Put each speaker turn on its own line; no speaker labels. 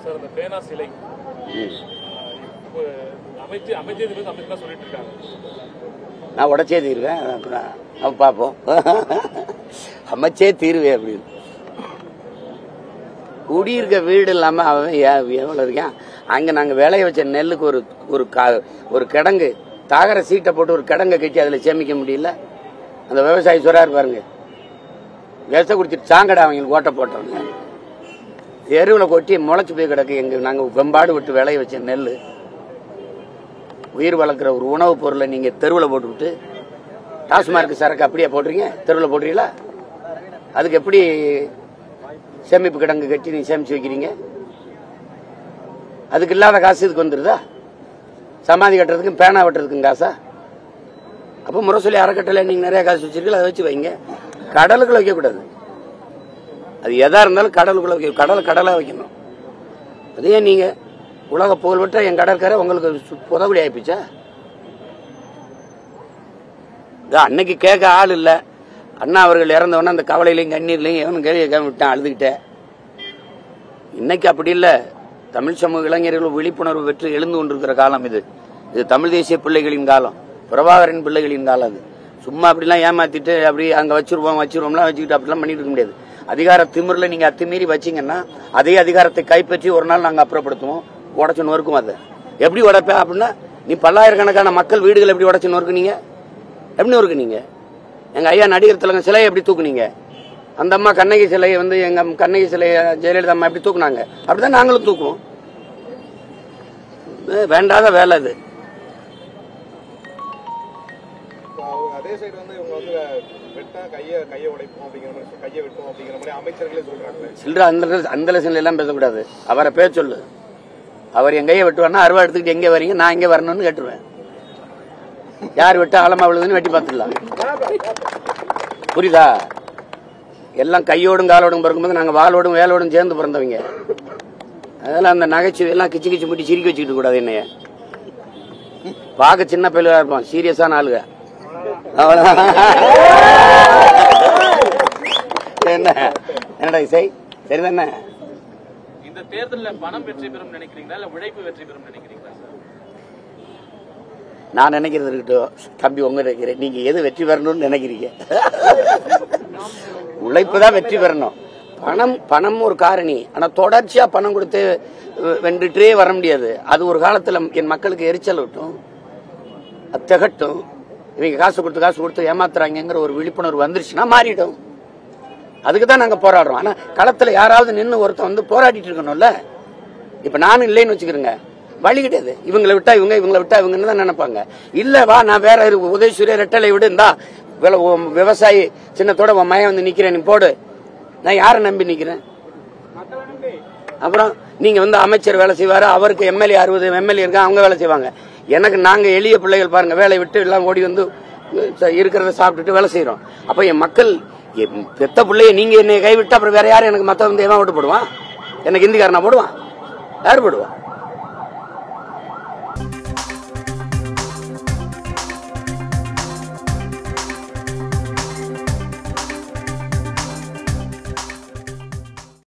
Sir அந்த பேனா சிலை
ம்.
இப்போ அமைச்சு அமைச்சது வந்து அப்படி தான் சொல்லிட்டு இருக்காங்க
நான் உடச்சே தீருவேன் அப்புறம் அப்ப பார்ப்போம் அமைச்சே தீருவேன் அப்படின்னு குடியிருக்க வீடு இல்லாம அவன் எ- எவ்வளவு இருக்கான் அங்க நாங்க விளைய வச்ச நெல்லுக்கு ஒரு ஒரு கா- ஒரு கிடங்கு தாகர சீட்டை போட்டு ஒரு கிடங்கை கட்டி அதுல சேமிக்க முடியல அந்த விவசாயி சொல்றாரு பாருங்க விஷ குடிச்சிட்டு சாங்கடா அவங்களுக்கு ஓட்ட போட்டவங்க தெருவில் கொட்டி முளைச்சு போய் கிடக்கு எங்க நாங்க வெம்பாடு விட்டு விளைய வச்ச நெல் உயிர் வளர்க்குற ஒரு உணவுப் பொருளை நீங்க தெருவில் போட்டுவிட்டு டாஸ்மார்க் சரக்கு அப்படியே போடுறீங்க தெருவில் போடுறீங்களா அதுக்கு எப்படி சேமிப்பு கிடங்கு கட்டி நீங்க சேமிச்சு வைக்கிறீங்க அதுக்கு இல்லாத காசு இதுக்கு வந்துருதா சமாதி கட்டுறதுக்கும் பேனா வெட்டுறதுக்கும் காசா அப்போ முரசொலி அறக்கட்டளை நீங்க நிறைய காசு வச்சிருக்கீங்க அதை வச்சு வைங்க கடலுக்குள்ள வைக்கக்கூடாது அது எதா இருந்தாலும் கடலுக்குள்ள வைக்க கடலை கடலா வைக்கணும் அதே நீங்க உலக புகழ்பெற்ற என் கடற்கரை உங்களுக்கு சு- புதகுடி ஆயிப்போச்சா இதோ அன்னைக்கு கேட்க ஆள் இல்ல அண்ணா அவர்கள் இறந்தவொடனே அந்த கவலையிலையும் கண்ணீர்லையும் எவனும் கேள்வி கேட்க விட்டான் அழுதுகிட்டேன் இன்னைக்கு அப்படி இல்ல தமிழ் சமூக இளைஞர்கள் விழிப்புணர்வு பெற்று எழுந்து கொண்டிருக்கிற காலம் இது இது தமிழ் தேசிய பிள்ளைகளின் காலம் பிரபாகரன் பிள்ளைகளின் காலம் அது சும்மா அப்படிலாம் ஏமாத்திட்டு அப்படி அங்க வச்சிருவோம் வச்சிருவோம்லாம் வச்சுக்கிட்டு அப்படிலாம் பண்ணிட்டு இருக்க முடியாது அதிகார திமிரில் நீங்க அத்துமீறி வச்சீங்கன்னா அதே அதிகாரத்தை கைப்பற்றி ஒரு நாள் நாங்க அப்புறப்படுத்துவோம் உடச்சு நொறுக்கும் அதை எப்படி உடைப்ப அப்படின்னா நீ பல்லாயிரக்கணக்கான மக்கள் வீடுகள் எப்படி உடச்சு நொறுக்குனீங்க எப்படி நொறுக்குனீங்க எங்க ஐயா நடிகர் திலகம் சிலையை எப்படி தூக்குனீங்க அந்த அம்மா கண்ணகி சிலையை வந்து எங்க கண்ணகி சிலையை ஜெயலலிதா அம்மா எப்படி தூக்குனாங்க அப்படிதான் நாங்களும் தூக்குவோம் இது வேண்டாத வேலை இது
இப்போ அவங்க அதே சைடு வந்து இவங்க வந்து வெட்டா கையை கையை உடைப்போம் அப்படிங்கிற மாதிரி சொல்~ கையை வெட்டுவோம் அப்படிங்கிற மாதிரி அமைச்சர்களே சொல்றாங்களே
சில்லற அந்த அந்த லட்சம் எல்லாம் பேசக்கூடாது அவரை பேர் சொல்லு அவர் என் கையை வெட்டுவார்னா அருவா எடுத்துக்கிட்டு எங்கே வரீங்க நான் எங்கே வரணும்னு கேட்டுருவேன் யார் வெட்ட ஆழமா விழுதுன்னு வெட்டி பார்த்துடலாம் புரியுதா எல்லாம் கையோடும் காலோடும் பிறக்கும்போது நாங்கள் வாளோடும் வேலோடும் சேர்ந்து பிறந்தவங்க அதெல்லாம் அந்த நகைச்சுவை எல்லாம் கிச்சு கிச்சு முட்டி சிரிக்க வச்சுக்கிட்டு கூடாது என்னைய பார்க்க சின்ன பையலா இருப்பான் சீரியஸான ஆளுங்க அவ்வளவுதான். என்ன என்னடா இசை சரிதானே
இந்த தேர்தலில் பணம் வெற்றி பெறும் நினைக்கிறீங்களா இல்ல உழைப்பு வெற்றி பெறும் நினைக்கிறீங்களா சார்
நான் நினைக்கிறது இருக்கட்டும் தம்பி உங்க நினைக்கிறேன் நீங்க எது வெற்றி பெறணும்னு நினைக்கிறீங்க உழைப்பு தான் வெற்றி பெறணும் பணம் பணம் ஒரு காரணி ஆனா தொடர்ச்சியா பணம் கொடுத்து வெ- வென்றுட்டே வர முடியாது அது ஒரு காலத்துல என் மக்களுக்கு எரிச்சல் விட்டும் அது திகட்டும் இவங்க காசு கொடுத்து காசு கொடுத்து ஏமாத்துறாங்கங்கிற ஒரு விழிப்புணர்வு வந்துருச்சுன்னா மாறிடும் அதுக்கு தான் நாங்க போராடுறோம் ஆனா களத்துல யாராவது நின்னு ஒருத்தன் வந்து போராடிட்டு இருக்கணும்ல இப்ப நானும் இல்லைன்னு வச்சுக்கிறேங்க வழி கிடையாது இவங்களை விட்டா இவங்க இவங்களை விட்டா இவங்கன்னு தான் நினைப்பாங்க இல்ல வா நான் வேற இரு- உதயசூரிய ரெட்டலை விடு இந்தா வில- உன் விவசாயி சின்னத்தோட உன் மயம் வந்து நிக்கிறேன் நீ போடு நான் யாரை நம்பி நிக்கிறேன் அப்புறம் நீங்க வந்து அமைச்சர் வேலை செய்வாரு அவருக்கு எம்எல்ஏ அறுபது எம்எல்ஏ இருக்கா அவங்க வேலை செய்வாங்க எனக்கு நாங்க எளிய பிள்ளைகள் பாருங்க வேலை விட்டு எல்லாம் ஓடி வந்து அஹ், இருக்கிறத சாப்பிட்டுட்டு வேலை செய்யறோம் அப்ப என் மக்கள் என் பெத்த பிள்ளைய நீங்க என்னை கைவிட்டு அப்புறம் வேற யாரும் எனக்கு மத்த வந்து எவன் ஓட்டு போடுவான் எனக்கு இந்திக்காரனா போடுவான் யார் போடுவான்